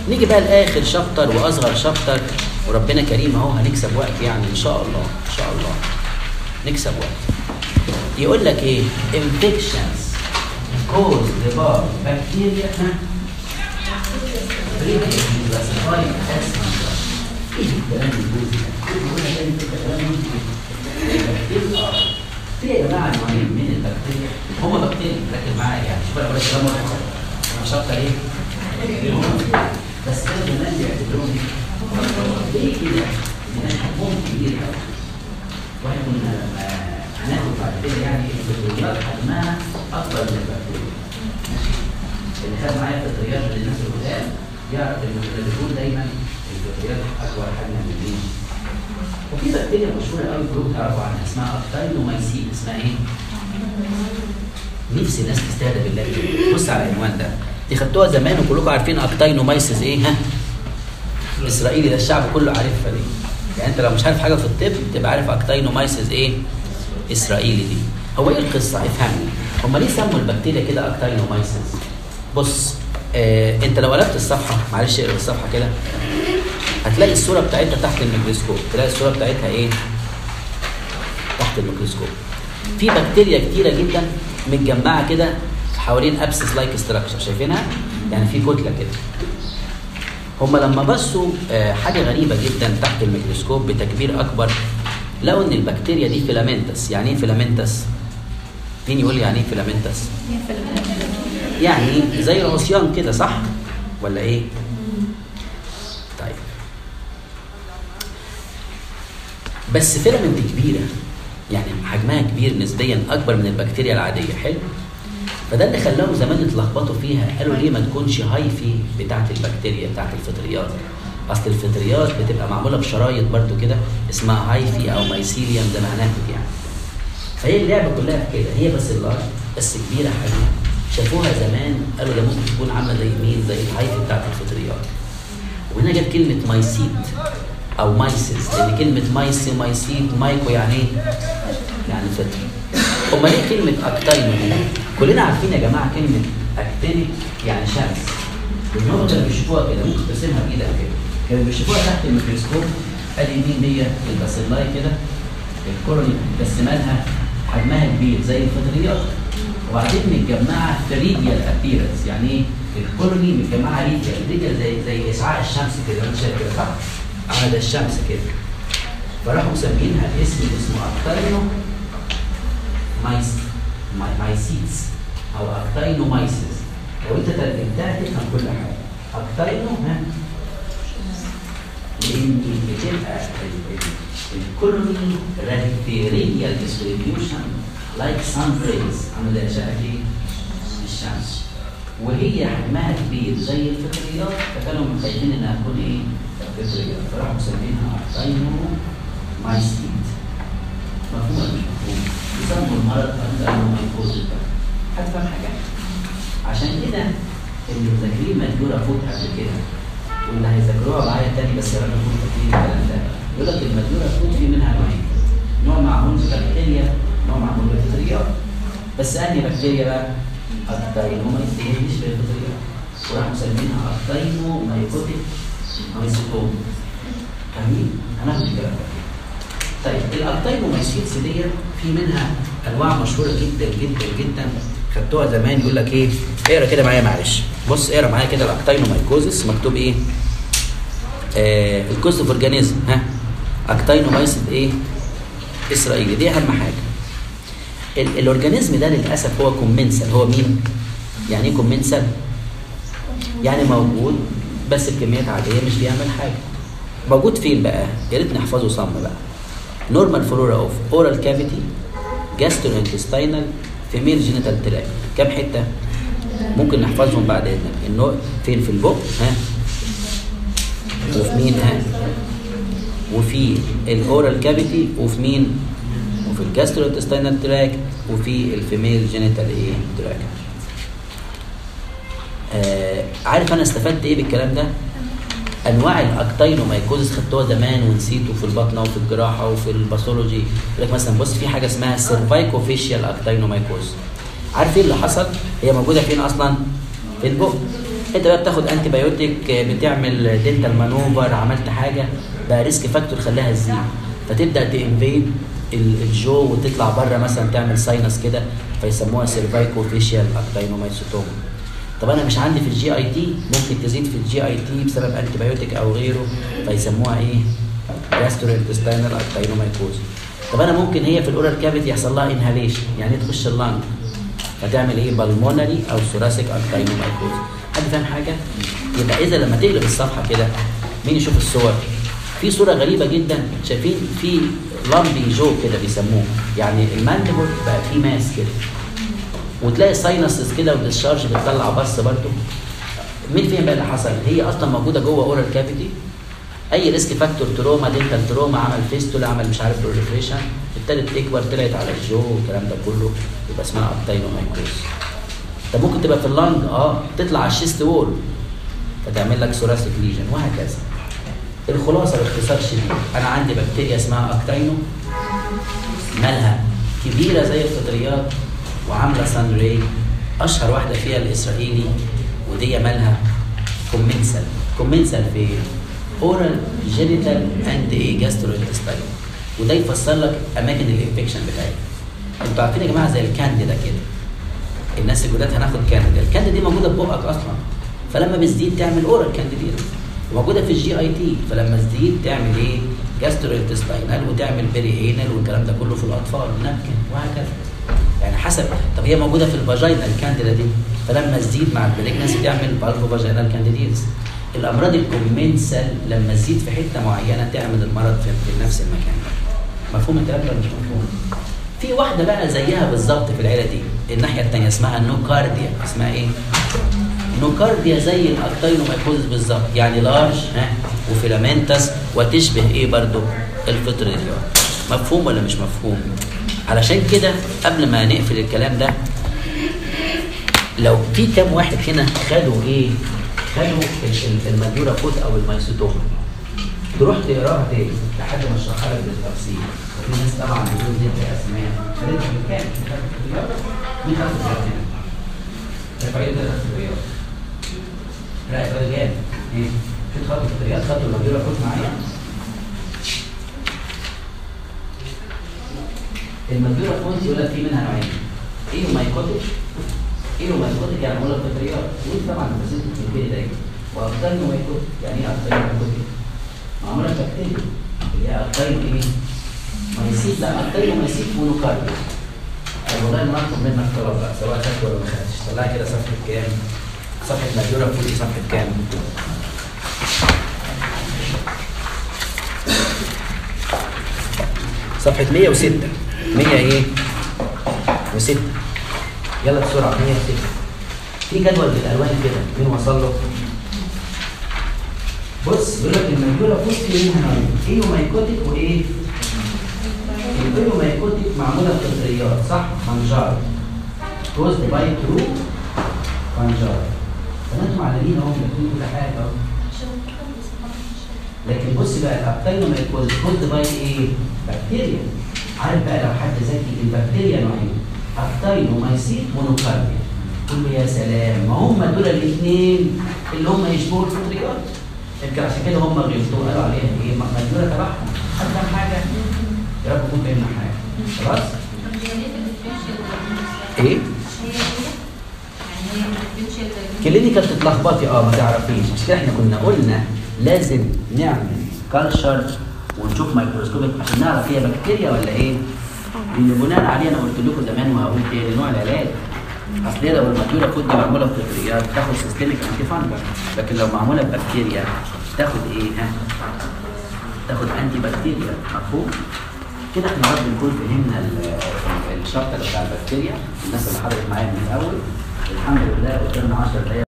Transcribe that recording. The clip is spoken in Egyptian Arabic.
نيجي بقى لاخر شابتر واصغر شابتر وربنا كريم اهو هنكسب وقت يعني ان شاء الله ان شاء الله نكسب وقت يقول لك ايه infections caused by bacteria ها frequently classified as fungi. ايه الكلام الجوزي ده؟ بيقول لك انت كلام البكتيريا في يا جماعه نوعين من البكتيريا هما بكتيريا ركز معايا يعني شوف انا بقول لك كلام واحد انا شاطر ايه؟ بس كده زمان بيعتبروهم ليه كده؟ لان حجمهم كبير قوي واحنا كنا لما هناخد بعد كده يعني الفطريات حجمها اكبر من البكتيريا اللي خد معايا فطريات من الناس القدام يعرف ان بيقول دايما الفطريات اكبر حجما من مين؟ وفي بكتيريا مشهوره قوي كلكم تعرفوا عنها اسمها اكتاينومايسين اسمها ايه؟ نفسي الناس تستهدى بالله كده. بص على العنوان ده دي خدتوها زمان وكلكم عارفين اكتاينومايسيس ايه ها؟ اسرائيلي ده الشعب كله عارفها دي يعني انت لو مش عارف حاجه في الطب تبقى عارف اكتاينومايسيس ايه؟ اسرائيلي دي هو ايه القصه؟ افهمني هم ليه سموا البكتيريا كده اكتاينومايسيس؟ بص آه انت لو قلبت الصفحه معلش اقرا الصفحه كده هتلاقي الصوره بتاعتها تحت الميكروسكوب تلاقي الصوره بتاعتها ايه؟ تحت الميكروسكوب في بكتيريا كتيره جدا متجمعه كده حوالين ابسس لايك ستراكشر شايفينها؟ يعني في كتله كده هم لما بصوا آه، حاجه غريبه جدا تحت الميكروسكوب بتكبير اكبر لقوا ان البكتيريا دي فيلامنتس يعني ايه فيلامنتس مين يقول لي يعني ايه فيلامنتس يعني زي العصيان كده صح ولا ايه طيب بس فيلامنت كبيره يعني حجمها كبير نسبيا اكبر من البكتيريا العاديه حلو فده اللي خلاهم زمان اتلخبطوا فيها قالوا ليه ما تكونش هايفي بتاعه البكتيريا بتاعه الفطريات اصل الفطريات بتبقى معموله بشرايط برضو كده اسمها هايفي او مايسيليوم زي ما هناخد يعني فهي اللعبه كلها في كده هي بس اللارج بس كبيره حجمها شافوها زمان قالوا ده ممكن تكون عامله زي مين زي الهايفي بتاعه الفطريات وهنا جت كلمه مايسيت او مايسيس لان كلمه مايسي مايسيت مايكو يعني ايه؟ يعني فطر امال ايه كلمه اكتاينو هنا؟ كلنا عارفين يا جماعه كلمه اكتينيك يعني شمس النقطه اللي بيشوفوها كده ممكن ترسمها بايدك كده كانوا بيشوفوها تحت الميكروسكوب ادي مين دي الباسيلاي كده الكوروني بس مالها حجمها كبير زي الفطريات وبعدين متجمعه في ريديال ابيرنس يعني ايه؟ الكولوني متجمعه ريديال ريديال زي زي اشعاع الشمس كده انت شايف كده صح؟ عامله زي الشمس كده فراحوا مسمينها اسم اسمه اكتاينو مايس ماي- مايسيتس او اكتاينو مايسيس لو انت ترجمتها تفهم كل حاجه اكتاينو ها لان بتبقى الكولوني راديال ديستريبيوشن لايك سان ريز عامله زي اشعه ايه؟ الشمس وهي حجمها كبير زي الفطريات فكانوا متخيلين انها تكون ايه؟ فطريات فراحوا مسمينها اكتاينو مايسيت مفهوم ولا مش مفهوم؟ يسموا المرض اكتاينو مايكوزيس هتفهم حاجه عشان كده اللي مذاكرين مديوره فوق قبل كده واللي هيذاكروها معايا تاني بس يا رب يكونوا فاكرين الكلام ده يقول لك المديوره فوق في منها نوعين نوع معمول ببكتيريا نوع معمول بفطريات بس انهي بكتيريا بقى؟ اكتاينو مايسيت مش بالفطريات وراح مسمينها اكتاينو مايكوتيك مايسيتوم فاهمين؟ هناخد الكلام ده طيب الاكتاينومايسيتس دي في منها انواع مشهوره جدا جدا جدا خدتوها زمان يقول لك ايه اقرا كده معايا معلش بص اقرا معايا كده الاكتاينومايكوزس مكتوب ايه آه الكوست اوف اورجانيزم ها اكتاينومايسيت ايه اسرائيلي دي اهم حاجه ال- الاورجانيزم ده للاسف هو كومنسل هو مين يعني ايه كومنسل يعني موجود بس بكميات عاديه مش بيعمل حاجه موجود فين بقى يا ريت نحفظه صم بقى نورمال فلورا اوف اورال كافيتي جاسترو انتستينال فيميل جينيتال تراك كام حته ممكن نحفظهم بعد اذنك انه فين في البق ها وفي مين ها وفي الاورال كافيتي وفي مين وفي الجاسترو انتستينال تراك وفي الفيميل جينيتال ايه تراك آه عارف انا استفدت ايه بالكلام ده انواع الاكتاينومايكوزس خدتوها زمان ونسيته في البطنه وفي الجراحه وفي الباثولوجي يقول لك مثلا بص في حاجه اسمها سيرفايكوفيشيال اكتاينومايكوز عارف ايه اللي حصل هي موجوده فين اصلا في البق انت بقى بتاخد انتي بايوتيك بتعمل دنتال مانوفر عملت حاجه بقى ريسك فاكتور خلاها تزيد فتبدا تنفيد ال- الجو وتطلع بره مثلا تعمل ساينس كده فيسموها سيرفايكو فيشيال اكتاينومايسوتوما طب انا مش عندي في الجي اي تي ممكن تزيد في الجي اي تي بسبب انتي بايوتيك او غيره فيسموها ايه جاستروانتستينال اكتاينومايكوز طب انا ممكن هي في الاورال كافيتي يحصل لها انهاليشن يعني تخش اللنج فتعمل ايه بالمونري او ثوراسيك اكتاينومايكوز حد فاهم حاجه يبقى اذا لما تقلب الصفحه كده مين يشوف الصور في صوره غريبه جدا شايفين في لامبي جو كده بيسموه يعني الماندبل بقى فيه ماس كده وتلاقي ساينسز كده والديسشارج بتطلع بس برضو مين فيهم بقى اللي حصل هي اصلا موجوده جوه اورال كافيتي اي ريسك فاكتور تروما دينتال تروما عمل فيستولا عمل مش عارف بروليفريشن ابتدت تكبر طلعت على الجو والكلام ده كله يبقى اسمها ابتاينومايكوز طب ممكن تبقى في اللنج اه تطلع على الشيست وول فتعمل لك ثوراسيك ليجن وهكذا الخلاصه باختصار شديد انا عندي بكتيريا اسمها اكتاينو مالها كبيره زي الفطريات وعامله سان راي اشهر واحده فيها الاسرائيلي ودي مالها كومنسال كومنسال في اورال جينيتال اند ايه جاستروانتستاين وده يفسر لك اماكن الانفكشن بتاعتها انتوا عارفين يا جماعه زي الكانديدا كده الناس الجداد هناخد كانديدا الكانديدا دي موجوده في بقك اصلا فلما بتزيد تعمل اورال كانديديز موجوده في الجي اي تي فلما تزيد تعمل ايه جاستروانتستاينال وتعمل بيري انال والكلام ده كله في الاطفال نبكن وهكذا يعني حسب طب هي موجوده في الفاجينا الكانديدا دي فلما تزيد مع البريجنسي تعمل بالفو فاجينال كانديديز الامراض الكومنسال لما تزيد في حته معينه تعمل المرض في في نفس المكان مفهوم الكلام ده ولا مش مفهوم في واحده بقى زيها بالظبط في العيله دي الناحيه الثانيه اسمها نوكارديا اسمها ايه نوكارديا زي الاكتاينومايكوزس بالظبط يعني لارج ها وفيلامنتس وتشبه ايه برضو الفطريات مفهوم ولا مش مفهوم علشان كده قبل ما نقفل الكلام ده لو في كام واحد هنا خدوا ايه خدوا ال- ال- الماديورا فوت او المايسوتوما تروح تقراها تاني لحد ما اشرحها لك بالتفصيل وفي ناس طبعا بدون ذكر اسماء خدتها بالكامل مش خدت في الرياض مين خدت في الرياض هنا؟ رفاعيل ده خدت في الرياض لا يا راجل جامد ايه؟ في خدت في الرياض خدوا الماديورا فوت معايا الماديورا فوت يقول لك في منها نوعين ايه مايكوتيك ايه مايكوتيك يعني معموله بفطريات ودي طبعا بسيط الكبير دايما واكتر مايكوتيك يعني ايه اكتر مايكوتيك معموله بكتيريا اللي هي اكتر ايه مايسيت لا اكتر مايسيت مونوكارديا طب والله ما اطلب منك طلب بقى سواء خدت ولا ما خدتش طلعها كده صفحه كام صفحه ماديورا فوت دي صفحه كام صفحة 106 100 ايه؟ و6 يلا بسرعة 106 في جدول بالالوان كده مين وصل له؟ بص بيقول لك الميكولا فوت في منها نوعين ايومايكوتيك وايه؟ الايومايكوتيك معمولة بفطريات صح؟ فانجار كوزد باي ترو فانجار فانتوا معلمين اهو كاتبين كل حاجة اهو لكن بص بقى الابتاينومايكوز كود باي ايه؟ بكتيريا عارف بقى لو حد ذكي البكتيريا نوعين ابتاينومايسيت مونوكارديا قول له يا سلام ما هم دول الاثنين اللي هم يشبهوا الفطريات يمكن عشان كده هم غلطوا قالوا عليها ايه؟ مدوره تبعهم حد فاهم حاجه؟ يا رب يكون فهمنا حاجه خلاص؟ ايه؟ كلينيكال تتلخبطي اه ما تعرفيش عشان كده احنا كنا قلنا لازم نعمل كالشر ونشوف مايكروسكوبيك عشان نعرف هي بكتيريا ولا ايه لان بناء عليه انا قلت لكم زمان وهقول تاني نوع العلاج اصل هي لو الماتيورا فود دي معموله بفطريات تاخد سيستميك انتي فانجل لكن لو معموله ببكتيريا تاخد ايه ها تاخد انتي بكتيريا مفهوم كده احنا برضه نكون فهمنا ال- ال- الشابتر بتاع البكتيريا الناس اللي حضرت معايا من الاول الحمد لله قدامنا 10 دقايق